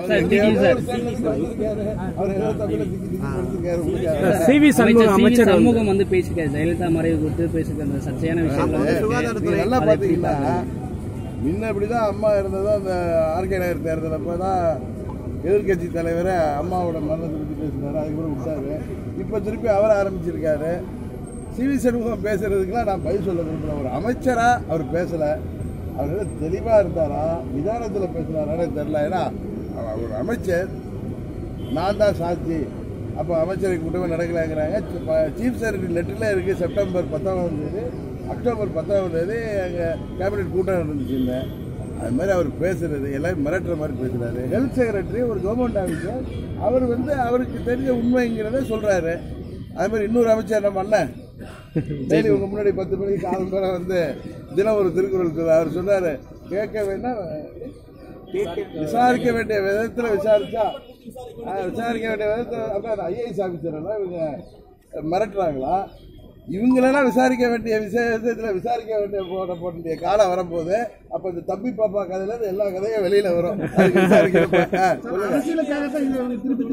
Sir திடீர் sir அவர் ஏதோ தமிழ்ல திக்கி திக்கி கொடுத்திருக்காரு, உங்களுக்கு சி வி சண்முகம் அமைச்சர் சி. வி. அமைச்சர் வந்து- சண்முகம் வந்து பேசியிருக்காரு ஜெயலலிதா மறைவு குறித்து பேசியிருக்க அந்த சர்ச்சையான விஷயம் நீங்க நல்லா பாத்தீங்கன்னா முன்ன இப்படிதான் அம்மா இருந்ததும் அந்த ஆர்கே நகர் தேர்தலப்போ தான் எதிர்கட்சி தலைவரை அம்மாவோட மரணத்தை பற்றி பேசினாரு அதுக்கப்புறம் விட்டாரு இப்போ திருப்பி அவர் ஆரம்பிச்சிருக்காரு சிவி சண்முகம் பேசுறதுக்குலாம் நான் பதில் சொல்ல விரும்பல ஒரு அமைச்சரா அவர் பேசல அவர் ஏதோ தெளிவா இருந்தாரா நிதானத்தில் பேசினாரான்னு தெரியல ஏன்னா அவர் ஒரு அமைச்சர் நான் தான் சாட்சி அப்போ அமைச்சரை கூட்டமே நடக்கலாங்கிறாங்க சீஃப் செக்ரட்டரி லெட்டரில் இருக்குது செப்டம்பர் பத்தாம் தேதி அக்டோபர் பத்தாம் தேதி அங்கே கேபினெட் கூட்டம் நடந்துச்சுங்க அது மாதிரி அவர் பேசுறது எல்லாரும் மிரட்டுற மாதிரி பேசுறாரு ஹெல்த் செக்ரட்டரி ஒரு கவர்மெண்ட் ஆஃபீஸர் அவர் வந்து அவருக்கு தெரிஞ்ச உண்மைங்கிறத சொல்றாரு அது மாதிரி இன்னொரு அமைச்சர் நம்ம அண்ணன் டெய்லி உங்க முன்னாடி பத்து மணிக்கு காலம் பேர வந்து தினம் ஒரு திருக்குறள் சொல்றாரு. அவர் சொன்னாரு கேட்க வேண்டாம் விசாரிக்க வேண்டிய விதத்துல விசாரிச்சா ஆ, விசாரிக்க வேண்டிய விதத்துல அதான் ஐஏஎஸ் ஆஃபீஸர் எல்லாம் இவங்க மிரட்டுறாங்களா இவங்களெல்லாம் விசாரிக்க வேண்டிய விஷயத்துல விசாரிக்க வேண்டிய போட வேண்டிய காலம் வரும்போது அப்ப இந்த தம்பி பாப்பா கதையில இருந்து எல்லா கதையும் வெளியில வரும் அதுக்கு விசாரிக்கிறப்ப. ஆ, சொல்லுங்க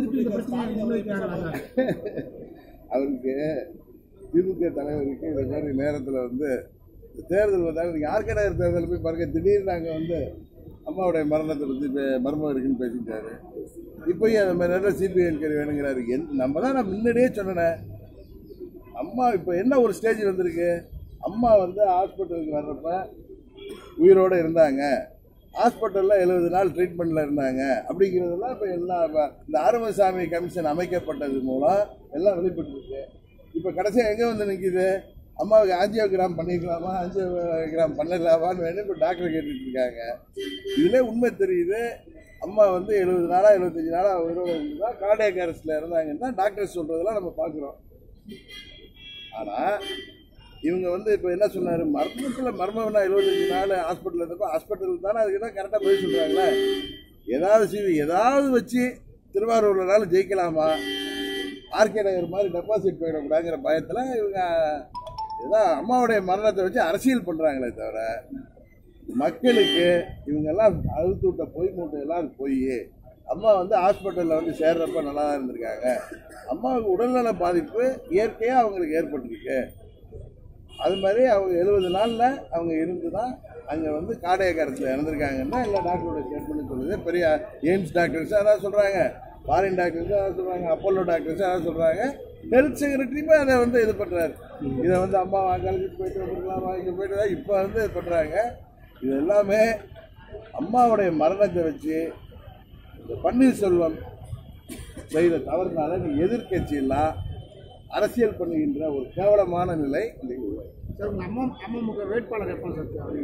அவருக்கு திமுக தலைவருக்கு இந்த மாதிரி நேரத்தில் வந்து தேர்தல் வந்தாங்க நீங்கள் ஆர்கடையர் தேர்தல் போய் பாருங்க திடீர்னு நாங்கள் வந்து அம்மாவுடைய மரணத்தை பற்றி பே- மர்மம் இருக்குன்னு பேசிட்டாரு இப்போயும் அந்த மாதிரி நேரம் சிபிஐ என்கொயரி வேணுங்கிறாரு என் நம்ம தான் நான் முன்னாடியே சொன்னேன் அம்மா இப்போ என்ன ஒரு ஸ்டேஜ் வந்திருக்கு அம்மா வந்து ஹாஸ்பிட்டலுக்கு வர்றப்ப உயிரோடு இருந்தாங்க ஹாஸ்பிட்டலில் எழுபது நாள் ட்ரீட்மெண்ட்டில் இருந்தாங்க அப்படிங்கிறதெல்லாம் இப்போ எல்லாம் இப்ப இந்த ஆறுமுகசாமி கமிஷன் அமைக்கப்பட்டது மூலம் எல்லாம் வெளிப்பட்டுருக்கு இப்போ கடைசியாக எங்கே வந்து நிற்கிது அம்மாவுக்கு ஆஞ்சியோகிராம் பண்ணிக்கலாமா ஆஞ்சியோகிராம் பண்ணிடலாமான்னு வேணும் இப்போ டாக்டர் கேட்டுட்டு இருக்காங்க இதிலே உண்மை தெரியுது அம்மா வந்து எழுபது நாளாக எழுபத்தஞ்சு நாளாக உயிரோடு இருந்தா கார்டியக் அரெஸ்ட்டில் இருந்தாங்கன்னா டாக்டர் சொல்கிறதெல்லாம் நம்ம பார்க்குறோம் ஆனால் இவங்க வந்து இப்போ என்ன சொன்னார் மர்மத்தில் மர்மம்னா எழுபத்தஞ்சு நாள் ஹாஸ்பிட்டல் இருந்தப்போ ஹாஸ்பிட்டல் தானே அதுக்கு தான் கரெக்டாக பதில் சொல்கிறாங்களே ஏதாவது சிவி ஏதாவது வச்சு திருவாரூர்லனாலும் ஜெயிக்கலாமா ஆர்கே நகர் மாதிரி டெபாசிட் போயிடக்கூடாதுங்கிற பயத்தில் இவங்க ஏதோ அம்மாவுடைய மரணத்தை வச்சு அரசியல் பண்ணுறாங்களே தவிர மக்களுக்கு இவங்கெல்லாம் அழுத்து விட்ட பொய் மூட்டையெல்லாம் போய் அம்மா வந்து ஹாஸ்பிட்டலில் வந்து சேர்றப்ப நல்லா தான் இருந்திருக்காங்க அம்மாவுக்கு உடல்நல பாதிப்பு இயற்கையாக அவங்களுக்கு ஏற்பட்டிருக்கு அது மாதிரி அவங்க எழுபது நாளில் அவங்க இருந்து தான் அங்கே வந்து காடையக்காரத்தில் இறந்துருக்காங்கன்னா எல்லா டாக்டரோட ஸ்டேட்மெண்ட் சொல்லுது பெரிய எய்ம்ஸ் டாக்டர்ஸ் அதான் சொல்கிறாங்க ஃபாரின் டாக்டர்ஸ் அதான் சொல்கிறாங்க அப்போலோ டாக்டர்ஸ் அதான் சொல்கிறாங்க ஹெல்த் செக்ரட்டரியுமே அதை வந்து இது பண்ணுறாரு இதை வந்து அம்மா வாங்கலுக்கு போயிட்டு வந்துருக்கலாம் வாங்கி போயிட்டு இப்போ வந்து இது பண்ணுறாங்க இது எல்லாமே அம்மாவுடைய மரணத்தை வச்சு இந்த பன்னீர்செல்வம் செய்த தவறுனால நீ எதிர்க்கட்சியெல்லாம் அரசியல் பண்ணுகின்ற ஒரு கேவலமான நிலை இன்னைக்கு உருவாகி சார் உங்க அம்மா அமமுக வேட்பாளர் எப்போ சார்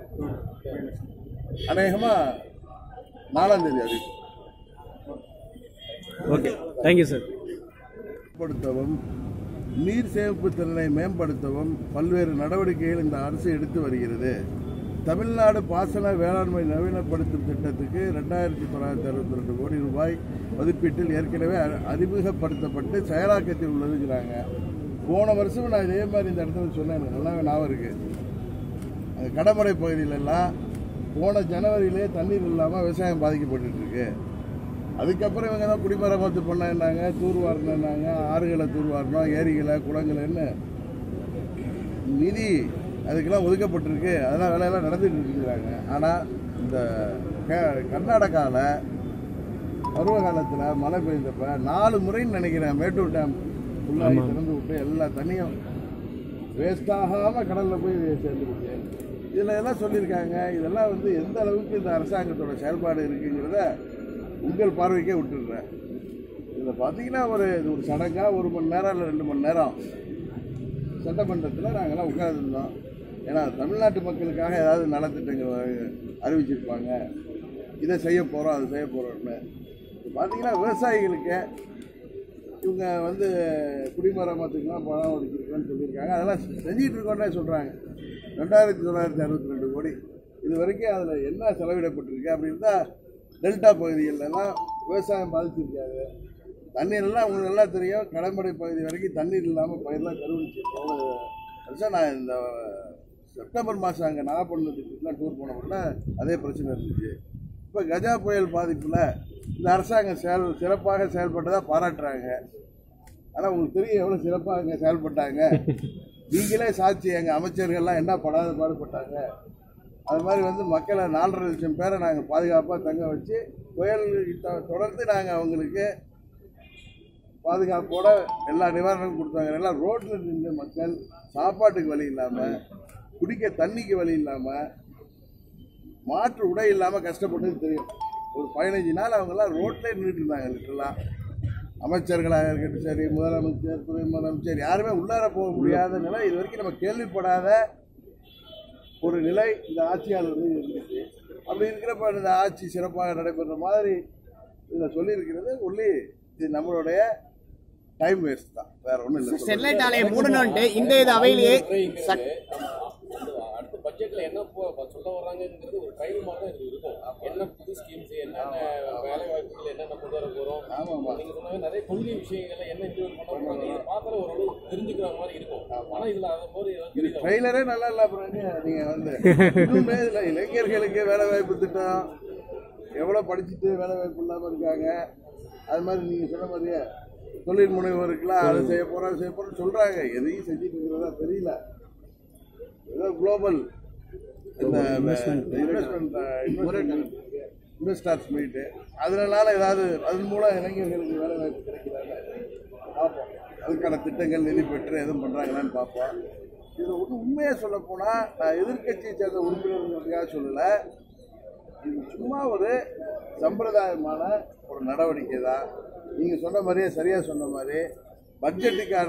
அநேகமாக நாலாம் தேதி அறிவிக்கும் ஓகே தேங்க்யூ சார் மேம்படுத்தவும் நீர் சேமிப்பு திறனை மேம்படுத்தவும் பல்வேறு நடவடிக்கைகள் இந்த அரசு எடுத்து வருகிறது தமிழ்நாடு பாசன வேளாண்மை நவீனப்படுத்தும் திட்டத்துக்கு ரெண்டாயிரத்தி தொள்ளாயிரத்தி அறுபத்தி ரெண்டு கோடி ரூபாய் மதிப்பீட்டில் ஏற்கனவே அ- அறிமுகப்படுத்தப்பட்டு செயலாக்கத்தில் உள்ளதுங்கிறாங்க போன வருஷம் நான் இதே மாதிரி இந்த இடத்துல சொன்னேன் எனக்கு நல்லாவே ஞாபகம் இருக்குது அந்த கடமடை பகுதியிலெல்லாம் போன ஜனவரியிலே தண்ணீர் இல்லாமல் விவசாயம் பாதிக்கப்பட்டு இருக்கு அதுக்கப்புறம் இவங்க தான் குடிமரமாத்து பண்ணாங்க தூர்வாரினாங்க ஆறுகளை தூர்வாரணும் ஏரிகளை குளங்களைன்னு நிதி அதுக்கெல்லாம் ஒதுக்கப்பட்டிருக்கு அதெல்லாம் வேலையெல்லாம் நடந்துட்டு இருக்குங்கிறாங்க ஆனால் இந்த க- கர்நாடகாவில் பருவ காலத்தில் மழை பெய்தப்ப நாலு முறைன்னு நினைக்கிறேன் மேட்டூர் டேம் ஃபுல்லாகி திறந்து விட்டு எல்லா தண்ணியும் வேஸ்டாகாமல் கடலில் போய் சேர்ந்துருக்கு இதில் எல்லாம் சொல்லியிருக்காங்க இதெல்லாம் வந்து எந்த அளவுக்கு இந்த அரசாங்கத்தோட செயல்பாடு இருக்குங்கிறத உங்கள் பார்வைக்கே விட்டுடுறேன் இதில் பார்த்தீங்கன்னா ஒரு இது ஒரு சடங்காக ஒரு மணி நேரம் இல்லை ரெண்டு மணி நேரம் சட்டமன்றத்தில் நாங்கள்லாம் உட்கார்ந்துருந்தோம் ஏன்னா தமிழ்நாட்டு மக்களுக்காக ஏதாவது நலத்திட்டங்கள் வ- அறிவிச்சிருப்பாங்க இதை செய்ய போகிறோம் அதை செய்ய போகிறோம்னு பார்த்தீங்கன்னா விவசாயிகளுக்கு இவங்க வந்து குடிமரமத்துக்குலாம் பணம் ஒதுக்கிருக்கோன்னு சொல்லியிருக்காங்க அதெல்லாம் செஞ்சிட்டு இருக்கோன்னே சொல்கிறாங்க ரெண்டாயிரத்தி தொள்ளாயிரத்தி அறுபத்தி ரெண்டு கோடி இது வரைக்கும் அதில் என்ன செலவிடப்பட்டிருக்கு அப்படின்னு தான் டெல்டா பகுதிகளெல்லாம் விவசாயம் பாதிச்சிருக்காது தண்ணீரெல்லாம் உங்களுக்கு நல்லா தெரியும் கடம்படை பகுதி வரைக்கும் தண்ணீர் இல்லாமல் பயிரெலாம் கருவிச்சு போன வருஷம் நான் இந்த செப்டம்பர் மாதம் அங்கே நாகப்பட்டினத்துக்குலாம் டூர் போனப்போ அதே பிரச்சனை இருந்துச்சு இப்போ கஜா புயல் பாதிப்பில் இந்த அரசாங்கம் செயல் சிறப்பாக செயல்பட்டதாக பாராட்டுறாங்க ஆனால் உங்களுக்கு தெரியும் எவ்வளோ சிறப்பாக அங்கே செயல்பட்டாங்க நீங்களே சாட்சி எங்கள் அமைச்சர்கள்லாம் என்ன படாத பாடுபட்டாங்க அது மாதிரி வந்து மக்களை நாலரை லட்சம் பேரை நாங்கள் பாதுகாப்பாக தங்க வச்சு புயல் த- தொடர்ந்து நாங்கள் அவங்களுக்கு பாதுகாப்போட எல்லா நிவாரணமும் கொடுத்தாங்க எல்லாம் ரோட்டில் நின்று மக்கள் சாப்பாட்டுக்கு வழி இல்லாமல் குடிக்க தண்ணிக்கு வழி இல்லாமல் மாற்று உடை இல்லாமல் கஷ்டப்பட்டது தெரியும் ஒரு பதினஞ்சு நாள் அவங்கெல்லாம் ரோட்லேயே நின்றுட்டு இருந்தாங்க லிட்டரலாக அமைச்சர்களாக இருக்கட்டும் சரி முதலமைச்சர் துணை முதலமைச்சர் யாருமே உள்ளார போக முடியாத நிலை இது வரைக்கும் நம்ம கேள்விப்படாத ஒரு நிலை இந்த ஆட்சியாளர் இருந்துச்சு அப்படி இருக்கிறப்ப இந்த ஆட்சி சிறப்பாக நடைபெற மாதிரி இதில் சொல்லியிருக்கிறது ஒன்லி இது நம்மளுடைய டைம் வேஸ்ட் தான் வேற ஒன்றும் இல்லை ஸ்டெர்லைட் ஆலையை மூடணும்ட்டு இந்த இது அவையிலேயே சட்- அடுத்த பட்ஜெட்ல என்ன போ- சொல்ல வர்றாங்கங்கிறது ஒரு ட்ரையல் மாதிரி தான் இது இருக்கும் என்ன புது ஸ்கீம்ஸ் என்னென்ன வேலை வாய்ப்புகள் என்னென்ன கொண்டு வர போறோம் ஆமாம்மா. நீங்க சொன்ன மாதிரி நிறைய கொள்கை விஷயங்களை என்ன இம்ப்ளிமெண்ட் பண்ண போறாங்க இதை பார்த்தாலே ஓரளவு தெரிஞ்சுக்கிற மாதிரி இருக்கும் ஆனா இதுல அது மாதிரி ஏதாவது இது தெரியல ட்ரெய்லரே நல்லா இல்லை அப்புறம் என்ன நீங்கள் வந்து இன்னுமே இதில் இளைஞர்களுக்கு வேலை வாய்ப்பு திட்டம் எவ்வளோ படிச்சுட்டு வேலை வாய்ப்பு இல்லாமல் இருக்காங்க அது மாதிரி நீங்கள் சொன்ன மாதிரியே தொழில் முனைவோருக்குலாம் அதை செய்ய போகிறோம் செய்ய போகிறோம் சொல்கிறாங்க எதையும் செஞ்சுட்டு இருக்கிறதா தெரியல ஏதோ குளோபல் இந்த இன்வெஸ்ட்மெண்ட் இன்வெஸ்டர்ஸ் மீட்டு அதனால ஏதாவது அதன் மூலம் இளைஞர்களுக்கு வேலை வாய்ப்பு கிடைக்கிறாங்க பார்ப்போம் அதுக்கான திட்டங்கள் நிதி பெற்று எதுவும் பண்ணுறாங்களான்னு பார்ப்போம் இது ஒன்று உண்மையாக சொல்ல போனால் நான் எதிர்க்கட்சியை சேர்ந்த உறுப்பினர்களுக்காக சொல்லலை இது சும்மா ஒரு சம்பிரதாயமான ஒரு நடவடிக்கை தான் நீங்கள் சொன்ன மாதிரியே சரியாக சொன்ன மாதிரி பட்ஜெட்டுக்கான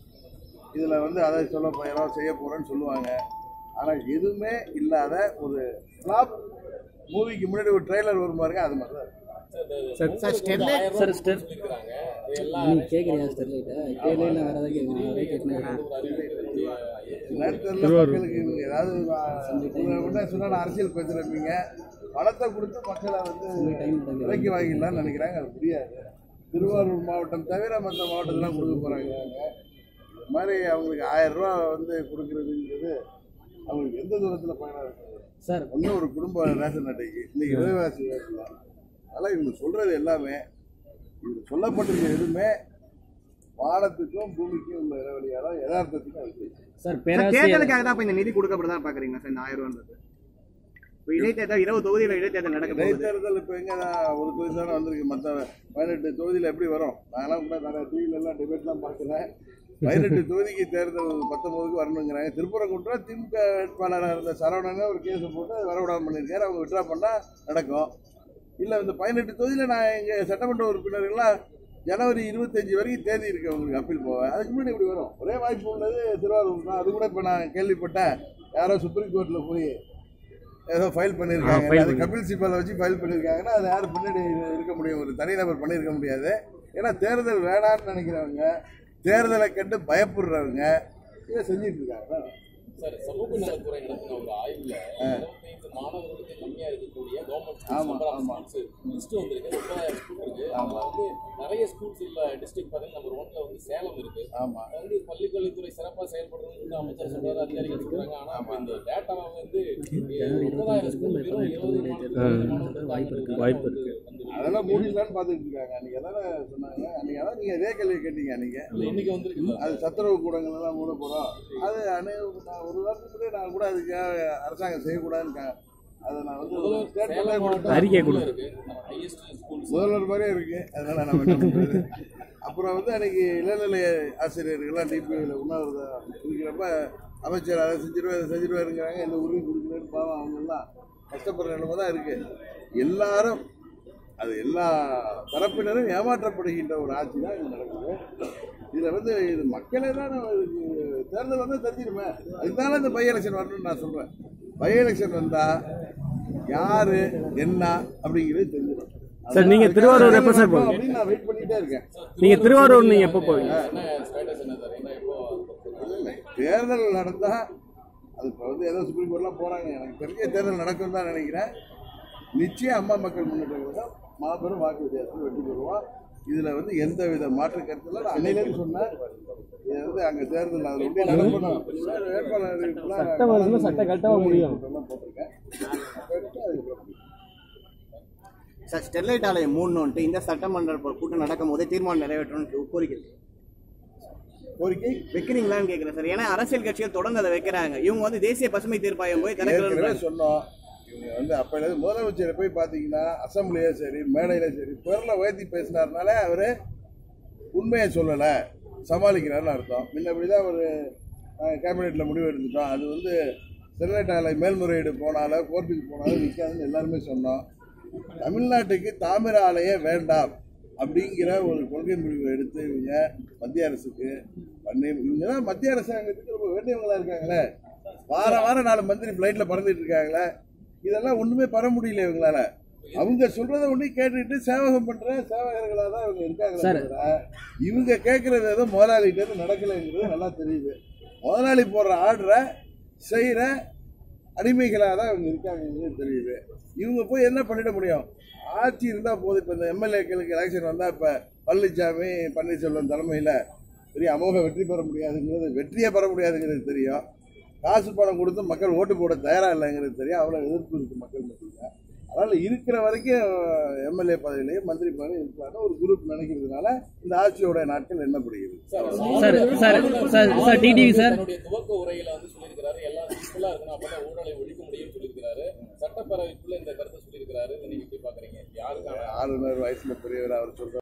இதில் வந்து அதை சொல்ல போகிறோம் செய்ய போகிறோன்னு சொல்லுவாங்க ஆனால் எதுவுமே இல்லாத ஒரு ஃப்ளாப் மூவிக்கு முன்னாடி ஒரு ட்ரெய்லர் வரும் பாருங்க அது மாதிரி தான் இருக்கு. சார் ஸ்டெர்லைட் சார் ஸ்டெர் இருக்காங்க இது எல்லாம் நீ கேட்குறியா ஸ்டெர்லைட்டை கேள்வி இல்லை வேறு ஏதாவது கேட்குறேன் அதே கேட்டேன் நேரத்தில் மக்களுக்கு இவங்க ஏதாவது இவங்க என்ன சொன்னா நான் அரசியல் பேசுகிறப்பீங்க பணத்தை கொடுத்து மக்களை வந்து விலைக்கு வாங்கிடலாம்னு நினைக்கிறாங்க அது முடியாது திருவாரூர் மாவட்டம் தவிர மற்ற மாவட்டத்தெல்லாம் கொடுக்க போகிறாங்க இது மாதிரி அவங்களுக்கு ஆயிரம் ரூபா வந்து கொடுக்குறதுங்கிறது அவங்களுக்கு எந்த தூரத்தில் பயனாக இருக்குது சார் ஒன்றும் ஒரு குடும்ப ரேஷன் அட்டைக்கு இன்னைக்கு விலைவாசி வேலை அதனால் இவங்க சொல்கிறது எல்லாமே இவங்க சொல்லப்பட்டிருக்க எதுவுமே வானத்துக்கும் பூமிக்கும் உள்ள இடைவெளியால யதார்த்தத்துக்கும் அது சார் சார், பேராசிரியர் தேர்தலுக்காக தான் இப்ப இந்த நிதி கொடுக்கப்படுதா பாக்குறீங்க சார் இந்த ஆயிரம் ரூபான்றது இப்போ இடைத்தேர்தல் இருபது தொகுதியில் இடைத்தேர்தல் நடக்க போகுது இடைத்தேர்தல் இப்போ எங்க ஒரு தொகுதி தானே வந்திருக்கு மற்ற பதினெட்டு தொகுதியில் எப்படி வரும் நான்லாம் கூட நிறைய டிவில எல்லாம் டிபேட்லாம் பார்க்குறேன் பதினெட்டு தொகுதிக்கு தேர்தல் பத்தொன்பதுக்கு வரணுங்கிறாங்க திருப்பரங்குன்றம் திமுக வேட்பாளராக இருந்த சரவணனே ஒரு கேஸ் போட்டு வரவிடாம பண்ணியிருக்காரு அவங்க விட்ரா பண்ணால் நடக்கும் இல்லை இந்த பதினெட்டு தொகுதியில் நான் எங்கள் சட்டமன்ற உறுப்பினர்கள்லாம் ஜனவரி இருபத்தஞ்சு வரைக்கும் தேதி இருக்கு அவங்களுக்கு அப்பீல் போவேன் அதுக்கு முன்னாடி இப்படி வரும் ஒரே வாய்ப்பு உள்ளது திருவாரூர் தான் அது கூட இப்போ நான் கேள்விப்பட்டேன் யாரோ சுப்ரீம் கோர்ட்டில் போய் ஏதோ ஃபைல் பண்ணியிருக்காங்க file அது கபில் சிபாலை வச்சு ஃபைல் பண்ணியிருக்காங்கன்னா அது யார் பின்னாடி இருக்க முடியும் ஒரு தனிநபர் பண்ணியிருக்க முடியாது ஏன்னா தேர்தல் வேணான்னு நினைக்கிறவங்க தேர்தலை கண்டு பயப்படுறவங்க இதை செஞ்சுட்டு இருக்காங்க சார் சமூக நலத்துறை நடத்தின ஒரு ஆய்வுல இருபத்தைந்து மாணவர்களுக்கு கம்மியா இருக்கக்கூடிய ஆமா, ஆமா. கவர்மெண்ட் லிஸ்ட் வந்திருக்கு முப்பதாயிரம் ஸ்கூல் இருக்கு அதுல வந்து நிறைய ஸ்கூல்ஸ் இல்ல டிஸ்ட்ரிக்ட் பாத்தீங்கன்னா நம்பர் ஒன்ல வந்து சேலம் இருக்கு ஆமா அது வந்து பள்ளிக்கல்வித்துறை சிறப்பா செயல்படுறதுன்னு அமைச்சர் சொல்றாரு அதிகாரிகள் சொல்றாங்க ஆனா இப்ப இந்த டேட்டா வந்து முப்பதாயிரம் ஸ்கூல் வெறும் இருபது மாணவர்களுக்கு வாய்ப்பு இருக்கு. வாய்ப்பு இருக்கு. அதெல்லாம் மூடிடலான்னு பார்த்துட்டு இருக்காங்க அன்னைக்கு அதானே சொன்னாங்க அன்னைக்கு அதான் நீங்கள் அதே கேள்வி கேட்டீங்க அன்னைக்கு இன்னைக்கு வந்திருக்கு அது சத்துறவு கூடங்கள் எல்லாம் மூட போகிறோம் அது அனை நான் ஒரு வாரத்துக்கு முன்னாடி நான் கூட அதுக்காக அரசாங்கம் செய்யக்கூடாதுன்னு கா- அதை நான் வந்து ஒரு statement சேலம் ஆ மாவட்டம் அறிக்கை ஸ்கூல்ல கொடு. இருக்கு ஹையஸ்ட் ஸ்கூல்ஸ் முதல்வர் மாதிரியே இருக்கு அதனால நம்ம என்ன பண்றது அப்புறம் வந்து அன்னைக்கு இளநிலை ஆசிரியர்கள்லாம் டிபியில் உண்ணாவிரதம் இருக்கிறப்ப அமைச்சர் அதை செஞ்சிருவார் இதை செஞ்சிருவாருங்கிறாங்க எந்த உரிமை கொடுக்கலன்னு பாவம் அவங்கெல்லாம் கஷ்டப்படுற நிலைமை தான் இருக்கு எல்லாரும் அது எல்லா தரப்பினரும் ஏமாற்றப்படுகின்ற ஒரு ஆட்சி தான் இது நடக்குது இதில் வந்து இது மக்களே தான் இதுக்கு தேர்தல் வந்து தெரிஞ்சிருமே அதுதானே இந்த பை எலெக்ஷன் வரணும்னு நான் சொல்கிறேன் பை எலெக்ஷன் வந்தால் யார் என்ன அப்படிங்கிறது தெரிஞ்சிடும் சார், நீங்க திருவாரூர் எப்ப சார் போவீங்க? அப்படின்னு நான் வெயிட் பண்ணிட்டே இருக்கேன் நீங்க திருவாரூர் நீங்க எப்போ போவீங்க என்ன ஸ்டேட்டஸ் என்ன சார் என்ன இப்போ இல்லை, தேர்தல் நடந்தா அது இப்போ வந்து ஏதோ சுப்ரீம் கோர்ட்லாம் போறாங்க எனக்கு தெரிஞ்ச தேர்தல் நடக்கும் தான் நினைக்கிறேன் நிச்சயம் அம்மா மக்கள் முன்னேற்ற தான் மாபெரும் வாக்கு வித்தியாசத்தில் வெற்றி பெறுவோம் இதில் வந்து எந்த வித மாற்று கருத்தில் நான் அன்னையிலேருந்து சொன்னேன் இது வந்து அங்கே தேர்தல் அதில் எப்படி நடக்கணும் வேட்பாளர்களுக்கெல்லாம் சட்டம் வருதுன்னா சட்டம் கரெக்டாக முடியும். எல்லாம் போட்டிருக்கேன் போட்டு அதுக்கப்புறம் சார் ஸ்டெர்லைட் ஆலையை மூடணுன்ட்டு இந்த சட்டமன்ற கூட்டம் நடக்கும் போதே தீர்மானம் நிறைவேற்றணும்னு கோரிக்கை இருக்கு. கோரிக்கை வைக்கிறீங்களான்னு கேட்குறேன் சார் ஏன்னா அரசியல் கட்சிகள் தொடர்ந்து அதை வைக்கிறாங்க இவங்க வந்து தேசிய பசுமை தீர்ப்பாயம் போய் ஏற்கனவே திறக்கிறது சொன்னோம் இவங்க வந்து அப்ப முதலமைச்சரை போய் பார்த்தீங்கன்னா அசம்பிளியே சரி மேடையில சரி குரலை உயர்த்தி பேசினார்னால அவரு உண்மையை சொல்லலை சமாளிக்கிறாருன்னு அர்த்தம் முன்னபடிதான் ஒரு கேபினெட்ல முடிவு எடுத்துட்டோம் அது வந்து ஸ்டெர்லைட் ஆலை மேல்முறையீடு போனாலும் கோர்ட்டுக்கு போனாலும் நிற்காதுன்னு எல்லாருமே சொன்னோம் தமிழ்நாட்டுக்கு தாமிர ஆலையே வேண்டாம் அப்படிங்கிற ஒரு கொள்கை முடிவு எடுத்து இவங்க மத்திய அரசுக்கு பண்ணி இவங்க தான் மத்திய அரசாங்கத்துக்கு ரொம்ப வேண்டியவங்களா இருக்காங்களே வாரம் வாரம் நாலு மந்திரி ஃப்ளைட்டில் பறந்துட்டு இருக்காங்களே இதெல்லாம் ஒன்றுமே பெற முடியல இவங்களால அவங்க சொல்றத ஒண்ணு கேட்டுட்டு சேவகம் பண்ற சேவகர்களா தான் இவங்க இருக்காங்க சார். இவங்க கேட்கறது ஏதோ முதலாளிகிட்ட இருந்து நடக்கலைங்கிறது நல்லா தெரியுது முதலாளி போடுற ஆர்டரை செய்யற அடிமைகளாக தான் இவங்க இருக்காங்கிறது தெரியுது இவங்க போய் என்ன பண்ணிட முடியும் ஆட்சி இருந்தா போதும் இப்போ இந்த எம்எல்ஏக்களுக்கு எலெக்ஷன் வந்தா இப்ப பழனிசாமி பன்னீர்செல்வம் தலைமையில பெரிய அமோக வெற்றி பெற முடியாதுங்கிறது வெற்றியே பெற முடியாதுங்கிறது தெரியும் காசு பணம் கொடுத்து மக்கள் ஓட்டு போட தயாரா இல்லைங்கிறது தெரியும் அவ்வளவு எதிர்ப்பு இருக்கு மக்கள் மத்தியில் அதனால இருக்கிற வரைக்கும் எம்எல்ஏ பதவியிலையும் மந்திரி பதவியிலையும் இருக்கலாம்னு ஒரு குரூப் நினைக்கிறதுனால இந்த ஆட்சியோட நாட்கள் என்ன புரியுது sir sir sir sir TTV sir தன்னுடைய துவக்க உரையில வந்து சொல்லியிருக்கிறாரு எல்லாம் சிம்பிளா இருக்கணும் அப்பதான் ஊழலை ஒழிக்க முடியும்னு சொல்லியிருக்கிறாரு சட்டப்பேரவைக்குள்ள இந்த கருத்தை சொல்லியிருக்கிறாரு இதை நீங்க எப்படி பாக்குறீங்க யாருக்கான ஆளுநர் வயசுல பெரியவர் அவர் சொல்ற